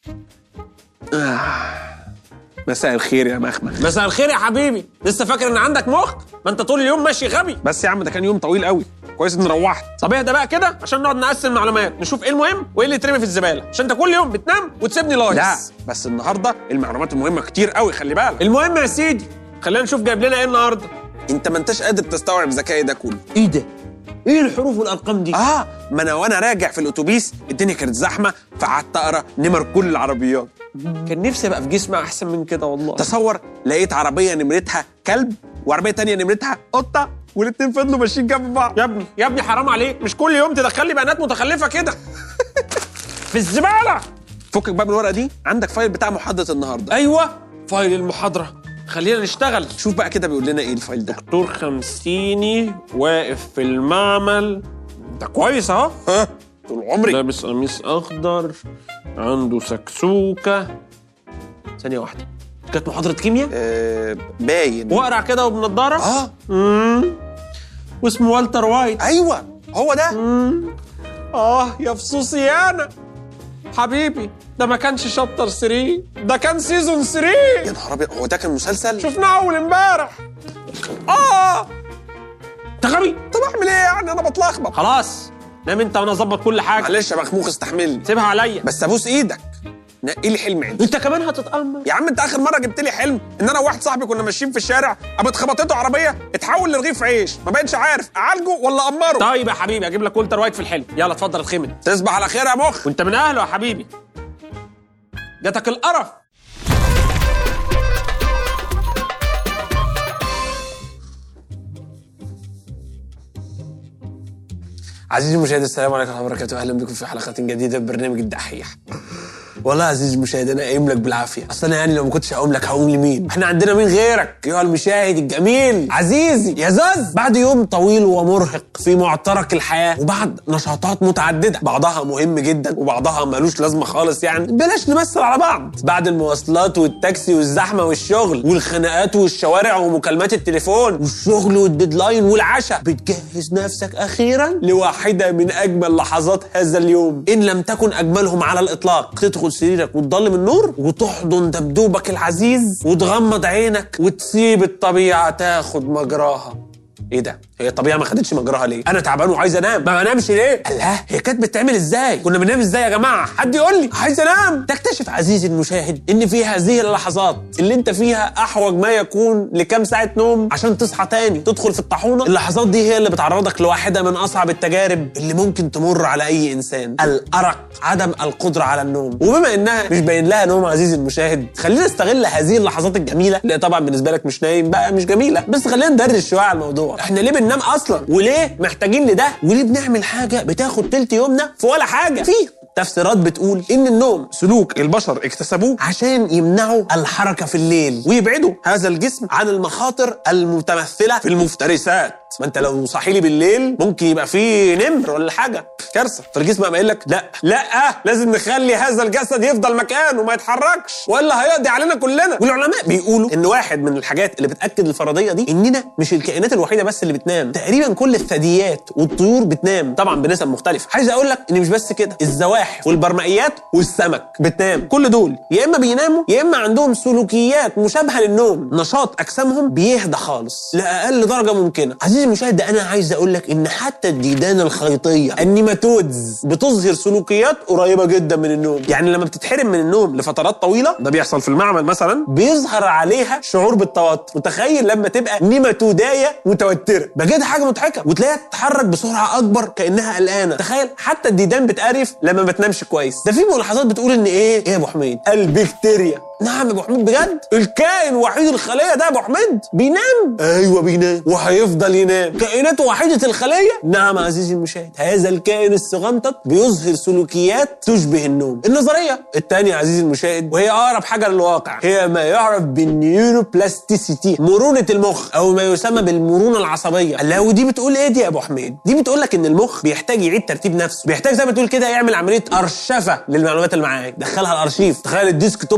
مساء الخير يا مخمخ مساء الخير يا حبيبي لسه فاكر ان عندك مخ ما انت طول اليوم ماشي غبي بس يا عم ده كان يوم طويل قوي كويس اني روحت طب اهدى بقى كده عشان نقعد نقسم معلومات نشوف ايه المهم وايه اللي يترمي في الزباله عشان انت كل يوم بتنام وتسيبني لايص لا بس النهارده المعلومات المهمه كتير قوي خلي بالك المهم يا سيدي خلينا نشوف جايب لنا ايه النهارده انت ما انتش قادر تستوعب ذكائي ده كله ايه ده ايه الحروف والارقام دي اه ما انا وانا راجع في الاتوبيس الدنيا كانت زحمه فقعدت اقرا نمر كل العربيات كان نفسي ابقى في جسم احسن من كده والله تصور لقيت عربيه نمرتها كلب وعربيه تانية نمرتها قطه والاتنين فضلوا ماشيين جنب بعض يا ابني يا ابني حرام عليك مش كل يوم تدخل لي بيانات متخلفه كده في الزباله فكك بقى من الورقه دي عندك فايل بتاع محاضره النهارده ايوه فايل المحاضره خلينا نشتغل شوف بقى كده بيقول لنا ايه الفايل ده دكتور خمسيني واقف في المعمل ده كويس اهو ها طول عمري لابس قميص اخضر عنده سكسوكه ثانيه واحده كانت محاضره كيمياء آه باين واقرع كده وبنضاره اه امم واسمه والتر وايت ايوه هو ده اه يا فصوصي انا حبيبي ده ما كانش شابتر 3 ده كان سيزون 3 يا نهار ابيض هو ده كان مسلسل شفناه اول امبارح اه انت غبي طب اعمل ايه يعني انا بتلخبط خلاص نام انت وانا اظبط كل حاجه معلش يا مخموخ استحملني سيبها عليا بس ابوس ايدك نقي لي حلم عندي انت كمان هتتأمر يا عم انت اخر مره جبت لي حلم ان انا وواحد صاحبي كنا ماشيين في الشارع قامت خبطته عربيه اتحول لرغيف عيش ما بقتش عارف اعالجه ولا امره طيب يا حبيبي اجيب لك والتر وايت في الحلم يلا اتفضل اتخمد تصبح على خير يا مخ وانت من اهله يا حبيبي جاتك القرف عزيزي المشاهد السلام عليكم ورحمه الله وبركاته اهلا بكم في حلقه جديده من برنامج الدحيح والله يا عزيزي المشاهد انا قايم لك بالعافيه اصل انا يعني لو ما كنتش هقوم لك هقوم لمين احنا عندنا مين غيرك ايها المشاهد الجميل عزيزي يا زوز بعد يوم طويل ومرهق في معترك الحياه وبعد نشاطات متعدده بعضها مهم جدا وبعضها ملوش لازمه خالص يعني بلاش نمثل على بعض بعد المواصلات والتاكسي والزحمه والشغل والخناقات والشوارع ومكالمات التليفون والشغل والديدلاين والعشاء بتجهز نفسك اخيرا لواحده من اجمل لحظات هذا اليوم ان لم تكن اجملهم على الاطلاق تدخل سريرك وتضلم النور وتحضن دبدوبك العزيز وتغمض عينك وتسيب الطبيعه تاخد مجراها ايه ده؟ هي الطبيعه ما خدتش مجراها ليه؟ انا تعبان وعايز انام، ما بنامش ليه؟ الله هي كانت بتتعمل ازاي؟ كنا بننام ازاي يا جماعه؟ حد يقول لي عايز انام، تكتشف عزيزي المشاهد ان في هذه اللحظات اللي انت فيها احوج ما يكون لكام ساعه نوم عشان تصحى تاني تدخل في الطاحونه، اللحظات دي هي اللي بتعرضك لواحده من اصعب التجارب اللي ممكن تمر على اي انسان، الارق، عدم القدره على النوم، وبما انها مش باين لها نوم عزيزي المشاهد، خلينا نستغل هذه اللحظات الجميله اللي طبعا بالنسبه لك مش نايم بقى مش جميله، بس خلينا ندرس شويه على الموضوع، احنا ليه بننام اصلا؟ وليه محتاجين لده؟ وليه بنعمل حاجه بتاخد تلت يومنا في ولا حاجه؟ فيه تفسيرات بتقول ان النوم سلوك البشر اكتسبوه عشان يمنعوا الحركه في الليل ويبعدوا هذا الجسم عن المخاطر المتمثله في المفترسات ما انت لو صاحي لي بالليل ممكن يبقى فيه نمر ولا حاجه كارثه فالجسم قام قايل لك لا لا لازم نخلي هذا الجسد يفضل مكانه وما يتحركش ولا هيقضي علينا كلنا والعلماء بيقولوا ان واحد من الحاجات اللي بتاكد الفرضيه دي اننا مش الكائنات الوحيده بس اللي بتنام تقريبا كل الثدييات والطيور بتنام طبعا بنسب مختلفه عايز اقول لك ان مش بس كده الزواحف والبرمائيات والسمك بتنام كل دول يا اما بيناموا يا اما عندهم سلوكيات مشابهه للنوم نشاط اجسامهم بيهدى خالص لاقل درجه ممكنه عزيزي المشاهد ده انا عايز اقول لك ان حتى الديدان الخيطيه النيماتودز بتظهر سلوكيات قريبه جدا من النوم يعني لما بتتحرم من النوم لفترات طويله ده بيحصل في المعمل مثلا بيظهر عليها شعور بالتوتر متخيل لما تبقى نيماتودايه متوتره بجد حاجه مضحكه وتلاقيها تتحرك بسرعه اكبر كانها قلقانه تخيل حتى الديدان بتقرف لما ما بتنامش كويس ده في ملاحظات بتقول ان ايه ايه يا ابو حميد البكتيريا نعم يا ابو حميد بجد الكائن وحيد الخليه ده يا ابو حميد بينام ايوه بينام وهيفضل ينام كائنات وحيده الخليه نعم عزيزي المشاهد هذا الكائن الصغنطط بيظهر سلوكيات تشبه النوم النظريه الثانيه عزيزي المشاهد وهي اقرب حاجه للواقع هي ما يعرف بالنيوروبلاستيسيتي مرونه المخ او ما يسمى بالمرونه العصبيه الله ودي بتقول ايه دي يا ابو حميد دي بتقول لك ان المخ بيحتاج يعيد ترتيب نفسه بيحتاج زي ما تقول كده يعمل عمليه ارشفه للمعلومات اللي معاك دخلها الارشيف تخيل الديسك توب عندك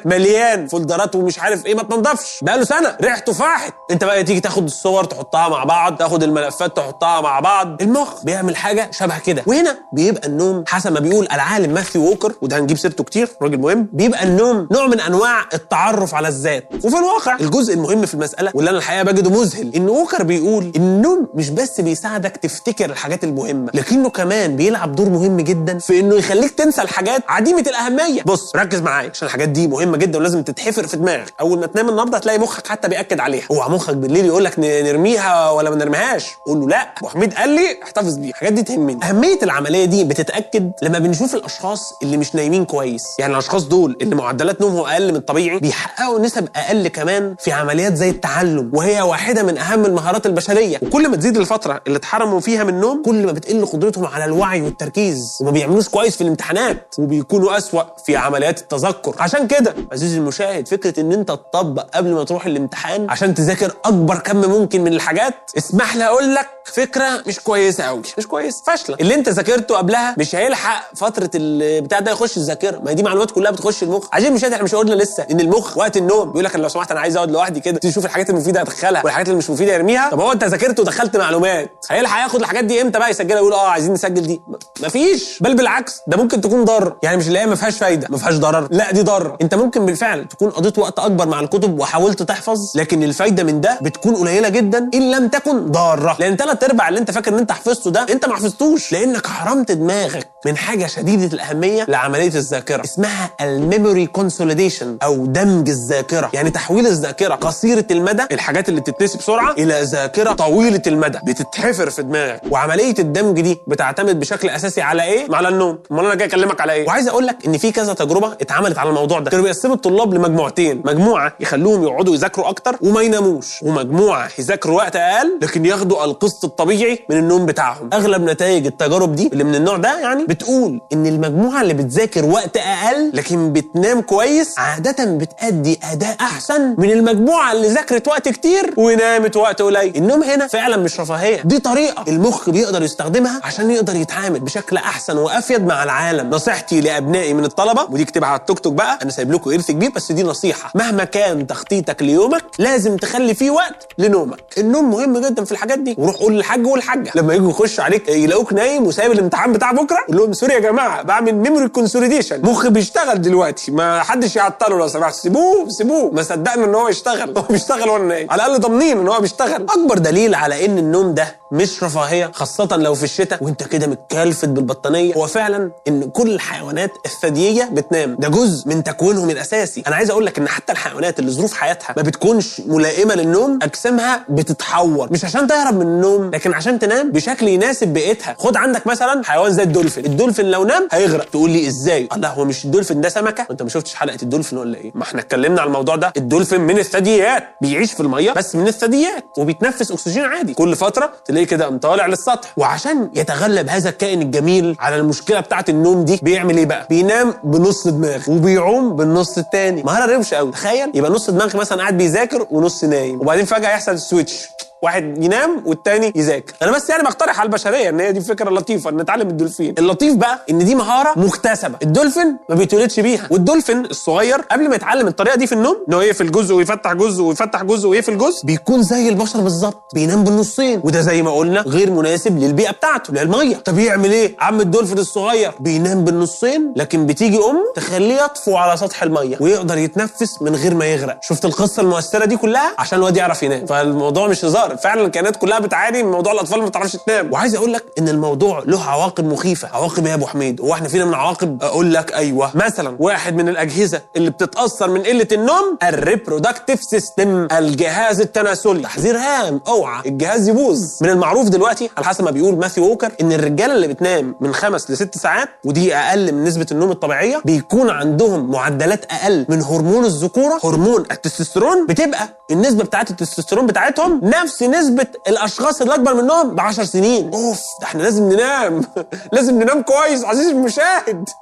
مليان فولدرات ومش عارف ايه ما تنضفش بقاله سنه ريحته فاحت انت بقى تيجي تاخد الصور تحطها مع بعض تاخد الملفات تحطها مع بعض المخ بيعمل حاجه شبه كده وهنا بيبقى النوم حسب ما بيقول العالم ماثيو ووكر وده هنجيب سيرته كتير راجل مهم بيبقى النوم نوع من انواع التعرف على الذات وفي الواقع الجزء المهم في المساله واللي انا الحقيقه بجده مذهل ان ووكر بيقول ان النوم مش بس بيساعدك تفتكر الحاجات المهمه لكنه كمان بيلعب دور مهم جدا في انه يخليك تنسى الحاجات عديمه الاهميه بص ركز معايا عشان الحاجات دي مهمه جدا ولازم تتحفر في دماغك اول ما تنام النهارده هتلاقي مخك حتى بياكد عليها اوعى مخك بالليل يقول لك نرميها ولا ما نرميهاش قول له لا ابو حميد قال لي احتفظ بيها الحاجات دي تهمني اهميه العمليه دي بتتاكد لما بنشوف الاشخاص اللي مش نايمين كويس يعني الاشخاص دول اللي معدلات نومهم اقل من الطبيعي بيحققوا نسب اقل كمان في عمليات زي التعلم وهي واحده من اهم المهارات البشريه وكل ما تزيد الفتره اللي اتحرموا فيها من النوم كل ما بتقل قدرتهم على الوعي والتركيز وما بيعملوش كويس في الامتحانات وبيكونوا اسوا في عمليات التذكر عشان كده عزيزي المشاهد فكره ان انت تطبق قبل ما تروح الامتحان عشان تذاكر اكبر كم ممكن من الحاجات اسمح لي اقول لك فكره مش كويسه قوي مش كويس فاشله اللي انت ذاكرته قبلها مش هيلحق فتره البتاع ده يخش الذاكره ما هي دي معلومات كلها بتخش المخ عايزين مش احنا مش قلنا لسه ان المخ وقت النوم بيقول لك لو سمحت انا عايز اقعد لوحدي كده تشوف الحاجات المفيده ادخلها والحاجات اللي مش مفيده يرميها طب هو انت ذاكرت ودخلت معلومات هيلحق ياخد الحاجات دي امتى بقى يسجلها يقول اه عايزين نسجل دي مفيش بل بالعكس ده ممكن تكون ضار يعني مش اللي هي ما فيهاش فايده ما فيهاش ضرر لا دي ضاره انت ممكن بالفعل تكون قضيت وقت اكبر مع الكتب وحاولت تحفظ لكن الفايده من ده بتكون قليله جدا ان لم تكن ضاره لان ثلاث ارباع اللي انت فاكر ان انت حفظته ده انت ما حفظتوش لانك حرمت دماغك من حاجه شديده الاهميه لعمليه الذاكره اسمها الميموري كونسوليديشن او دمج الذاكره يعني تحويل الذاكره قصيره المدى الحاجات اللي بتتنسي بسرعه الى ذاكره طويله المدى بتتحفر في دماغك وعمليه الدمج دي بتعتمد بشكل اساسي على ايه على النوم امال انا جاي اكلمك على ايه وعايز اقول لك ان في كذا تجربه اتعملت على الموضوع ده كانوا بيقسموا الطلاب لمجموعتين مجموعه يخلوهم يقعدوا يذاكروا اكتر وما يناموش ومجموعه يذاكروا وقت اقل لكن ياخدوا القسط الطبيعي من النوم بتاعهم اغلب نتائج التجارب دي اللي من النوع ده يعني بتقول ان المجموعه اللي بتذاكر وقت اقل لكن بتنام كويس عاده بتأدي اداء احسن من المجموعه اللي ذاكرت وقت كتير ونامت وقت قليل النوم هنا فعلا مش رفاهيه دي طريقه المخ بيقدر يستخدمها عشان يقدر يتعامل بشكل احسن وافيد مع العالم نصيحتي لابنائي من الطلبه ودي اكتبها على التوك توك بقى انا سايب لكم ارث كبير بس دي نصيحه مهما كان تخطيطك ليومك لازم تخلي فيه وقت لنومك النوم مهم جدا في الحاجات دي وروح قول للحاج والحاجه لما يجوا يخشوا عليك يلاقوك نايم وسايب الامتحان بتاع بكره قول لهم سوري يا جماعه بعمل ميموري كونسوليديشن مخي بيشتغل دلوقتي ما حدش يعطله لو سمحت سيبوه سيبوه ما صدقنا ان هو يشتغل هو بيشتغل وانا نايم على الاقل ضامنين ان هو بيشتغل اكبر دليل على ان النوم ده مش رفاهيه خاصه لو في الشتاء وانت كده متكلفت بالبطانيه هو فعلا ان كل الحيوانات الثدييه بتنام ده جزء من تكوينهم الاساسي انا عايز اقول لك ان حتى الحيوانات اللي ظروف حياتها ما بتكونش ملائمه للنوم اجسامها بتتحور مش عشان تهرب من النوم لكن عشان تنام بشكل يناسب بيئتها خد عندك مثلا حيوان زي الدولفين الدولفين لو نام هيغرق تقول لي ازاي الله هو مش الدولفين ده سمكه انت ما شفتش حلقه الدولفين ولا ايه ما احنا اتكلمنا على الموضوع ده الدولفين من الثدييات بيعيش في الميه بس من الثدييات وبيتنفس اكسجين عادي كل فتره تلاقيه كده قام طالع للسطح وعشان يتغلب هذا الكائن الجميل على المشكله بتاعه النوم دي بيعمل ايه بقى بينام بنص دماغ وبيعوم بالنص التاني مهاره روشه قوي تخيل يبقى نص دماغ مثلا قاعد بيذاكر ونص نايم وبعدين فجاه يحصل سويتش واحد ينام والتاني يذاكر انا بس يعني بقترح على البشريه ان هي دي فكره لطيفه ان نتعلم الدولفين اللطيف بقى ان دي مهاره مكتسبه الدولفين ما بيتولدش بيها والدولفين الصغير قبل ما يتعلم الطريقه دي في النوم ان هو يقفل جزء ويفتح جزء ويفتح جزء ويقفل جزء بيكون زي البشر بالظبط بينام بالنصين وده زي ما قلنا غير مناسب للبيئه بتاعته للميه طب يعمل ايه عم الدولفين الصغير بينام بالنصين لكن بتيجي ام تخليه يطفو على سطح الميه ويقدر يتنفس من غير ما يغرق شفت القصه المؤثره دي كلها عشان الواد يعرف ينام فالموضوع مش هزار فعلا الكائنات كلها بتعاني من موضوع الاطفال ما بتعرفش تنام وعايز اقول لك ان الموضوع له عواقب مخيفه عواقب ايه يا ابو حميد هو احنا فينا من عواقب اقول لك ايوه مثلا واحد من الاجهزه اللي بتتاثر من قله النوم الريبرودكتيف سيستم الجهاز التناسلي تحذير هام اوعى الجهاز يبوظ من المعروف دلوقتي على حسب ما بيقول ماثيو ووكر ان الرجاله اللي بتنام من خمس لست ساعات ودي اقل من نسبه النوم الطبيعيه بيكون عندهم معدلات اقل من هرمون الذكوره هرمون التستوستيرون بتبقى النسبه بتاعت التستوستيرون بتاعتهم نفس نسبه الاشخاص اللي اكبر منهم ب 10 سنين اوف ده احنا لازم ننام لازم ننام كويس عزيزي المشاهد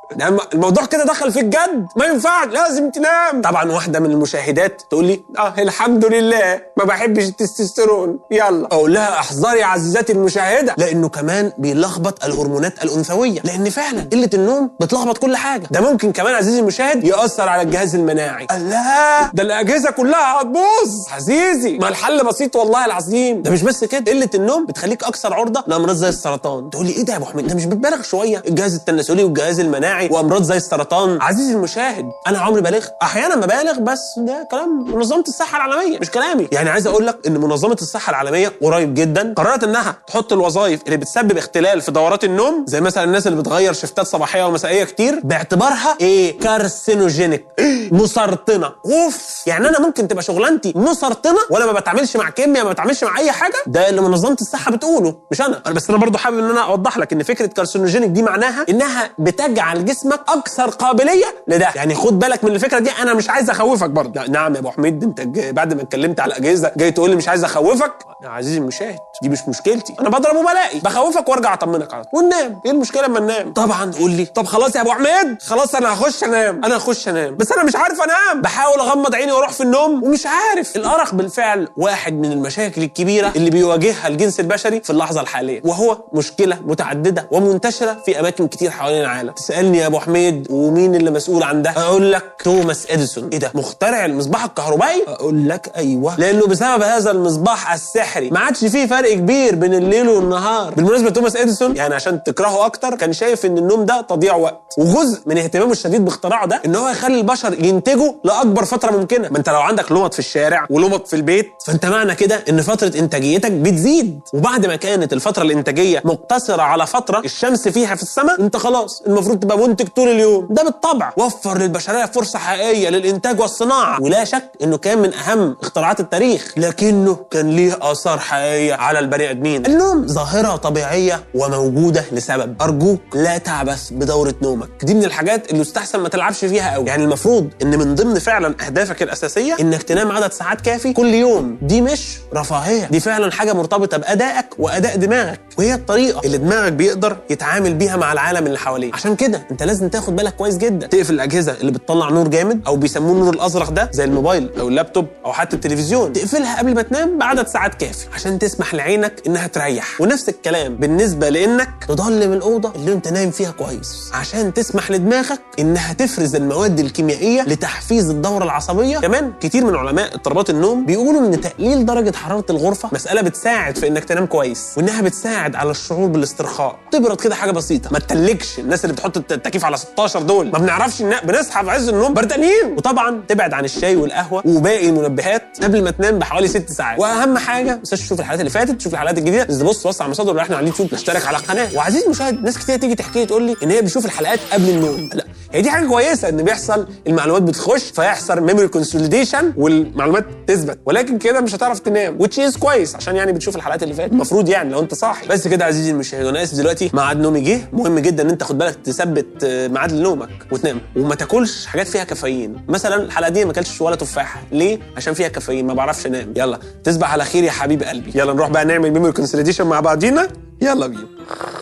ده الم- الموضوع كده دخل في الجد ما ينفعش لازم تنام طبعا واحده من المشاهدات تقول لي اه الحمد لله ما بحبش التستوستيرون يلا اقول لها احذري يا عزيزاتي المشاهده لانه كمان بيلخبط الهرمونات الانثويه لان فعلا قله النوم بتلخبط كل حاجه ده ممكن كمان عزيزي المشاهد ياثر على الجهاز المناعي الله ده الاجهزه كلها هتبوظ عزيزي ما الحل بسيط والله العظيم ده مش بس كده قله النوم بتخليك اكثر عرضه لامراض زي السرطان تقول لي ايه ده يا ابو حميد ده مش بتبالغ شويه الجهاز التناسلي والجهاز المناعي وامراض زي السرطان عزيزي المشاهد انا عمري بالغ احيانا ببالغ بس ده كلام منظمه الصحه العالميه مش كلامي يعني عايز اقول لك ان منظمه الصحه العالميه قريب جدا قررت انها تحط الوظائف اللي بتسبب اختلال في دورات النوم زي مثلا الناس اللي بتغير شفتات صباحيه ومسائيه كتير باعتبارها ايه كارسينوجينيك مسرطنه اوف يعني انا ممكن تبقى شغلانتي مسرطنه وانا ما بتعاملش مع كيمياء ما بتعاملش مع اي حاجه ده اللي منظمه الصحه بتقوله مش انا أنا بس انا برضو حابب ان انا اوضح لك ان فكره كارسينوجينيك دي معناها انها بتجعل جسمك اكثر قابليه لده يعني خد بالك من الفكره دي انا مش عايز اخوفك برضه لا نعم يا ابو حميد انت جاي بعد ما اتكلمت على الاجهزه جاي تقول لي مش عايز اخوفك يا عزيزي المشاهد دي مش مشكلتي انا بضرب وبلاقي بخوفك وارجع اطمنك على طول وننام ايه المشكله اما ننام طبعا تقول لي طب خلاص يا ابو حميد خلاص انا هخش انام انا هخش انام بس انا مش عارف انام بحاول اغمض عيني واروح في النوم ومش عارف الارق بالفعل واحد من المشاكل الكبيره اللي بيواجهها الجنس البشري في اللحظه الحاليه وهو مشكله متعدده ومنتشره في اماكن كتير حوالين العالم تسالني يا ابو حميد ومين اللي مسؤول عن ده اقول لك توماس اديسون ايه ده مخترع المصباح الكهربائي اقول لك ايوه لانه بسبب هذا المصباح السحري ما عادش فيه فرق كبير بين الليل والنهار بالمناسبه توماس اديسون يعني عشان تكرهه اكتر كان شايف ان النوم ده تضييع وقت وجزء من اهتمامه الشديد باختراعه ده ان هو يخلي البشر ينتجوا لاكبر فتره ممكنه ما انت لو عندك لمط في الشارع ولمط في البيت فانت معنى كده ان فتره انتاجيتك بتزيد وبعد ما كانت الفتره الانتاجيه مقتصره على فتره الشمس فيها في السماء انت خلاص المفروض تبقى منتج طول اليوم ده بالطبع وفر للبشريه فرصه حقيقيه للانتاج والصناعه ولا شك انه كان من اهم اختراعات التاريخ لكنه كان ليه اثار حقيقيه على البني ادمين النوم ظاهره طبيعيه وموجوده لسبب ارجوك لا تعبث بدوره نومك دي من الحاجات اللي يستحسن ما تلعبش فيها قوي يعني المفروض ان من ضمن فعلا اهدافك الاساسيه انك تنام عدد ساعات كافي كل يوم دي مش رفاهيه دي فعلا حاجه مرتبطه بادائك واداء دماغك وهي الطريقه اللي دماغك بيقدر يتعامل بيها مع العالم اللي حواليه عشان كده انت لازم تاخد بالك كويس جدا تقفل الاجهزه اللي بتطلع نور جامد او بيسموه النور الازرق ده زي الموبايل او اللابتوب او حتى التلفزيون تقفلها قبل ما تنام بعدد ساعات كافي عشان تسمح لعينك انها تريح ونفس الكلام بالنسبه لانك تضلم الاوضه اللي انت نايم فيها كويس عشان تسمح لدماغك انها تفرز المواد الكيميائيه لتحفيز الدوره العصبيه كمان كتير من علماء اضطرابات النوم بيقولوا ان تقليل درجه حراره الغرفه مساله بتساعد في انك تنام كويس وانها بتساعد على الشعور بالاسترخاء تبرد كده حاجه بسيطه ما تتلجش الناس اللي بتحط الت- التكييف على 16 دول ما بنعرفش ننام بنصحى في عز النوم بردانين وطبعا تبعد عن الشاي والقهوه وباقي المنبهات قبل ما تنام بحوالي ست ساعات واهم حاجه ما تنساش تشوف الحلقات اللي فاتت تشوف الحلقات الجديده بس بص بص على المصادر اللي احنا على اليوتيوب اشترك على القناه وعزيزي المشاهد ناس كتير تيجي تحكي لي تقول لي ان هي بتشوف الحلقات قبل النوم لا هي دي حاجه كويسه ان بيحصل المعلومات بتخش فيحصل ميموري كونسوليديشن والمعلومات تثبت ولكن كده مش هتعرف تنام which is كويس عشان يعني بتشوف الحلقات اللي فاتت المفروض يعني لو انت صاحي بس كده عزيزي المشاهد وانا اسف دلوقتي ميعاد نومي جه مهم جدا ان انت خد بالك تثبت آه، ميعاد لنومك وتنام وما تاكلش حاجات فيها كافيين مثلا الحلقه دي ما اكلتش ولا تفاحه ليه عشان فيها كافيين ما بعرفش انام يلا تصبح على خير يا حبيب قلبي يلا نروح بقى نعمل ميموري كونسوليديشن مع بعضينا يلا بينا